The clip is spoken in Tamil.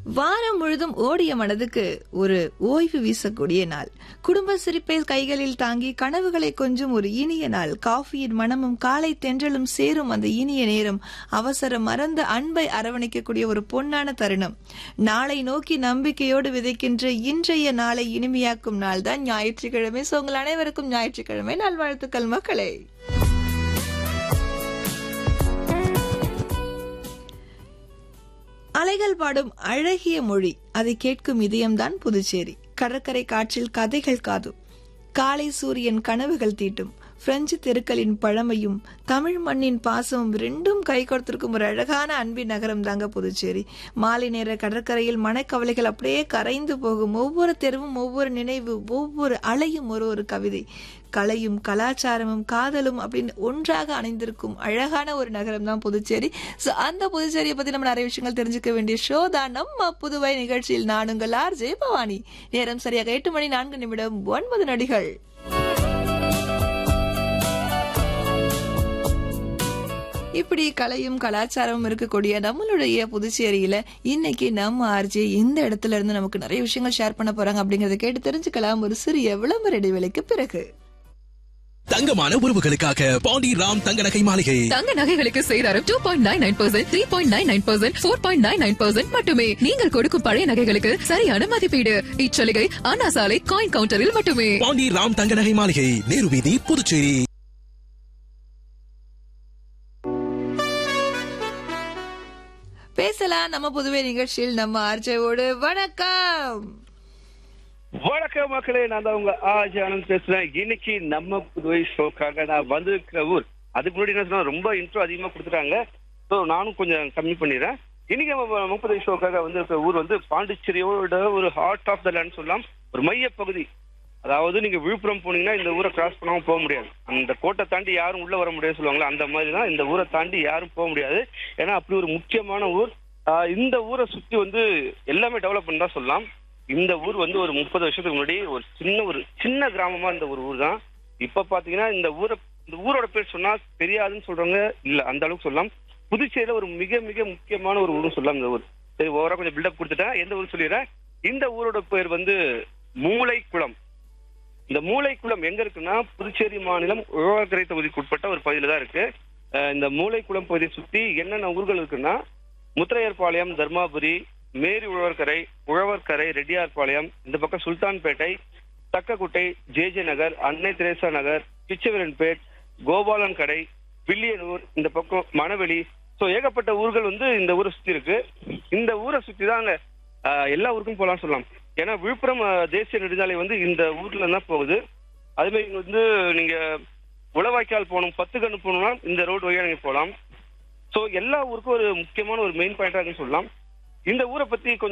வாரம் முழுதும் ஓடிய மனதுக்கு ஒரு ஓய்வு வீசக்கூடிய நாள் குடும்ப சிரிப்பை கைகளில் தாங்கி கனவுகளை கொஞ்சம் ஒரு இனிய நாள் காஃபியின் மனமும் காலை தென்றலும் சேரும் அந்த இனிய நேரம் அவசரம் மறந்த அன்பை அரவணைக்கக்கூடிய ஒரு பொன்னான தருணம் நாளை நோக்கி நம்பிக்கையோடு விதைக்கின்ற இன்றைய நாளை இனிமையாக்கும் நாள் தான் ஞாயிற்றுக்கிழமை சோ உங்கள் அனைவருக்கும் ஞாயிற்றுக்கிழமை நல்வாழ்த்துக்கள் மக்களே அலைகள் பாடும் அழகிய மொழி அதை கேட்கும் இதயம்தான் புதுச்சேரி கடற்கரை காற்றில் கதைகள் காதும் காலை சூரியன் கனவுகள் தீட்டும் பிரெஞ்சு தெருக்களின் பழமையும் தமிழ் மண்ணின் பாசமும் ரெண்டும் கை கொடுத்திருக்கும் ஒரு அழகான அன்பின் நகரம் தாங்க புதுச்சேரி மாலை நேர கடற்கரையில் மனக்கவலைகள் அப்படியே கரைந்து போகும் ஒவ்வொரு தெருவும் ஒவ்வொரு நினைவு ஒவ்வொரு அலையும் ஒரு ஒரு கவிதை கலையும் கலாச்சாரமும் காதலும் அப்படின்னு ஒன்றாக அணைந்திருக்கும் அழகான ஒரு நகரம் தான் புதுச்சேரி சோ அந்த புதுச்சேரியை பத்தி நம்ம நிறைய விஷயங்கள் தெரிஞ்சுக்க வேண்டிய ஷோ தான் நம்ம புதுவை நிகழ்ச்சியில் நான் உங்கள் ஆர் ஜெய பவானி நேரம் சரியாக எட்டு மணி நான்கு நிமிடம் ஒன்பது நொடிகள் இப்படி கலையும் கலாச்சாரமும் இருக்கக்கூடிய நம்மளுடைய புதுச்சேரியில இன்னைக்கு நம்ம ஆர்ஜே இந்த இடத்துல இருந்து நமக்கு நிறைய விஷயங்கள் ஷேர் பண்ண போறாங்க அப்படிங்கறத கேட்டு தெரிஞ்சுக்கலாம் ஒரு சிறிய விளம்பர இடைவேளைக்கு பிறகு தங்கமான உறவுகளுக்காக பாண்டி ராம் தங்க நகை மாளிகை தங்க நகைகளுக்கு சேதாரம் two point nine nine percent three point nine nine percent four point nine nine percent மட்டுமே நீங்கள் கொடுக்கும் பழைய நகைகளுக்கு சரியான மதிப்பீடு இச்சலுகை அண்ணா சாலை காயின் கவுண்டரில் மட்டுமே பாண்டி ராம் தங்க நகை மாளிகை நேரு வீதி புதுச்சேரி பேசலாம் நம்ம புதுவை நிகழ்ச்சியில் நம்ம ஆர்ஜேவோடு வணக்கம் வணக்கம் மக்களே நான் தான் உங்க ஆஜ் ஆனந்த் பேசுறேன் இன்னைக்கு நம்ம புதுவை ஷோக்காக நான் வந்திருக்கிற ஊர் அதுக்கு முன்னாடி என்ன சொன்னா ரொம்ப இன்ட்ரோ அதிகமா கொடுத்துட்டாங்க ஸோ நானும் கொஞ்சம் கம்மி பண்ணிடுறேன் இன்னைக்கு நம்ம முப்பது ஷோக்காக வந்திருக்கிற ஊர் வந்து பாண்டிச்சேரியோட ஒரு ஹார்ட் ஆஃப் த லேண்ட் சொல்லலாம் ஒரு மைய பகுதி அதாவது நீங்க விழுப்புரம் போனீங்கன்னா இந்த ஊரை கிராஸ் பண்ணாம போக முடியாது அந்த கோட்டை தாண்டி யாரும் உள்ள வர முடியாது சொல்லுவாங்களா அந்த மாதிரி தான் இந்த ஊரை தாண்டி யாரும் போக முடியாது ஏன்னா அப்படி ஒரு முக்கியமான ஊர் ஆஹ் இந்த ஊரை சுத்தி வந்து எல்லாமே டெவலப் பண்ணி தான் சொல்லலாம் இந்த ஊர் வந்து ஒரு முப்பது வருஷத்துக்கு முன்னாடி ஒரு சின்ன ஒரு சின்ன கிராமமா இந்த ஒரு ஊர் தான் இப்ப பாத்தீங்கன்னா இந்த ஊரை இந்த ஊரோட பேர் சொன்னா தெரியாதுன்னு சொல்றவங்க இல்ல அந்த அளவுக்கு சொல்லலாம் புதுச்சேரியில ஒரு மிக மிக முக்கியமான ஒரு ஊர்னு சொல்லலாம் இந்த ஊர் சரி ஓவரா கொஞ்சம் பில்டப் கொடுத்துட்டேன் எந்த ஊர் சொல்லிடுறேன் இந்த ஊரோட பேர் வந்து மூளைக்குளம் இந்த மூளைக்குளம் எங்க இருக்குன்னா புதுச்சேரி மாநிலம் உழவர்கரை தொகுதிக்கு உட்பட்ட ஒரு பகுதியில தான் இருக்கு அஹ் இந்த மூளைக்குளம் பகுதியை சுத்தி என்னென்ன ஊர்கள் இருக்குன்னா முத்திரையர்பாளையம் தர்மாபுரி மேரி உழவர்கரை உழவர்கரை ரெட்டியார்பாளையம் இந்த பக்கம் சுல்தான்பேட்டை தக்கக்குட்டை ஜே ஜே நகர் அன்னை தெரேசா நகர் பிச்சவரன்பேட் கோபாலன் கடை வில்லியனூர் இந்த பக்கம் மணவெளி ஸோ ஏகப்பட்ட ஊர்கள் வந்து இந்த ஊரை சுத்தி இருக்கு இந்த ஊரை சுத்தி தாங்க ஆஹ், எல்லா ஊருக்கும் போகலாம்னு சொல்லலாம் ஏன்னா விழுப்புரம் ஆஹ், தேசிய நெடுஞ்சாலை வந்து இந்த ஊர்ல தான் போகுது அதே மாதிரி இங்க வந்து நீங்க உளவாய்க்கால் போகணும் பத்து கண்ணு போகணும்னா இந்த ரோடு வழியா நீங்க போகலாம் ஸோ எல்லா ஊருக்கும் ஒரு முக்கியமான ஒரு மெயின் பாயிண்டா இருக்குன்னு சொல்லலாம் இந்த ஊரை பத்தி கொஞ்சம்